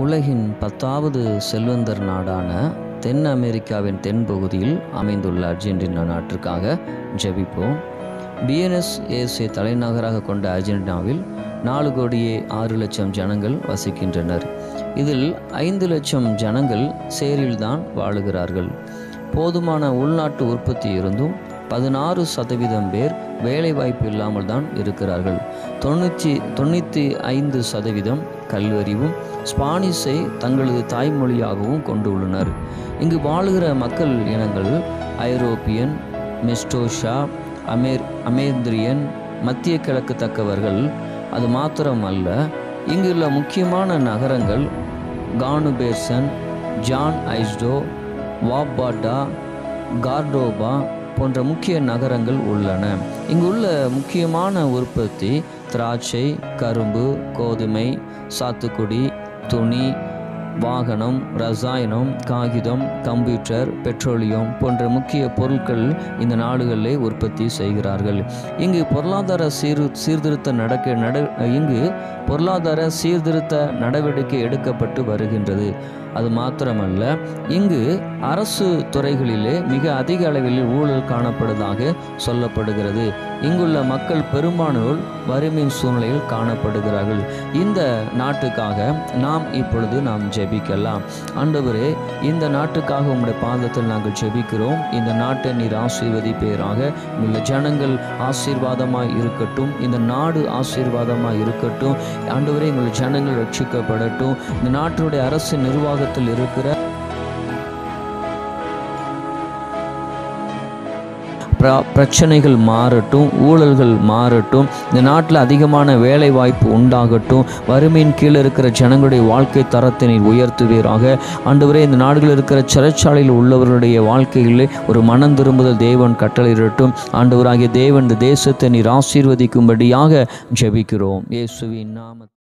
உலகின் பத்தாவது செல்வந்தர் நாடான தென் அமெரிக்காவின் தென்பகுதியில் அமைந்துள்ள அர்ஜென்டினா நாட்டிற்காக ஜெபிப்போம் பிஎன்எஸ் ஏசே தலைநகராக கொண்ட அர்ஜென்டினாவில் நாலு கோடியே ஆறு லட்சம் ஜனங்கள் வசிக்கின்றனர் இதில் ஐந்து லட்சம் ஜனங்கள் சேரில்தான் வாழுகிறார்கள் போதுமான உள்நாட்டு உற்பத்தி இருந்தும் பதினாறு சதவீதம் பேர் வேலைவாய்ப்பு இல்லாமல் தான் இருக்கிறார்கள் தொண்ணூற்றி தொண்ணூற்றி ஐந்து சதவீதம் கல்வறிவும் ஸ்பானிஷை தங்களது தாய்மொழியாகவும் கொண்டுள்ளனர் இங்கு வாழுகிற மக்கள் இனங்கள் ஐரோப்பியன் மெஸ்டோஷா அமேர் அமேந்திரியன் மத்திய கிழக்கு தக்கவர்கள் அது மாத்திரம் அல்ல இங்குள்ள முக்கியமான நகரங்கள் கானுபேர்சன் ஜான் ஐஸ்டோ வாப்பாட்டா கார்டோபா போன்ற முக்கிய நகரங்கள் உள்ளன இங்குள்ள முக்கியமான உற்பத்தி திராட்சை கரும்பு கோதுமை சாத்துக்குடி துணி வாகனம் ரசாயனம் காகிதம் கம்ப்யூட்டர் பெட்ரோலியம் போன்ற முக்கிய பொருட்கள் இந்த நாடுகளிலே உற்பத்தி செய்கிறார்கள் இங்கு பொருளாதார சீர் சீர்திருத்த நடக்க நட இங்கு பொருளாதார சீர்திருத்த நடவடிக்கை எடுக்கப்பட்டு வருகின்றது அது மாத்திரமல்ல இங்கு அரசு துறைகளிலே மிக அதிக அளவில் ஊழல் காணப்படுவதாக சொல்லப்படுகிறது இங்குள்ள மக்கள் பெரும்பானோர் வறுமையின் சூழ்நிலையில் காணப்படுகிறார்கள் இந்த நாட்டுக்காக நாம் இப்பொழுது நாம் ஜெபிக்கலாம் ஆண்டவரே இந்த நாட்டுக்காக உம்முடைய பாதத்தில் நாங்கள் ஜெபிக்கிறோம் இந்த நாட்டை நீர் ஆசீர்வதிப்பேராக உள்ள ஜனங்கள் ஆசீர்வாதமாய் இருக்கட்டும் இந்த நாடு ஆசீர்வாதமாய் இருக்கட்டும் ஆண்டவரே எங்கள் ஜனங்கள் ரட்சிக்கப்படட்டும் இந்த நாட்டினுடைய அரசு நிர்வாகத்தில் இருக்கிற பிர- பிரச்சனைகள் மாறட்டும் ஊழல்கள் மாறட்டும் இந்த நாட்டில் அதிகமான வேலை வாய்ப்பு உண்டாகட்டும் வறுமையின் கீழே இருக்கிற ஜனங்களுடைய வாழ்க்கை தரத்தை நீர் உயர்த்துவீராக ஆண்டவரே இந்த நாடுகளில் இருக்கிற சிறைச்சாலையில் உள்ளவர்களுடைய வாழ்க்கையிலே ஒரு மனம் திரும்புதல் தேவன் கட்டளையிடட்டும் ஆண்டவராகிய தேவன் இந்த தேசத்தை நீர் ஆசீர்வதிக்கும்படியாக ஜெபிக்கிறோம் இயேசுவின் நாம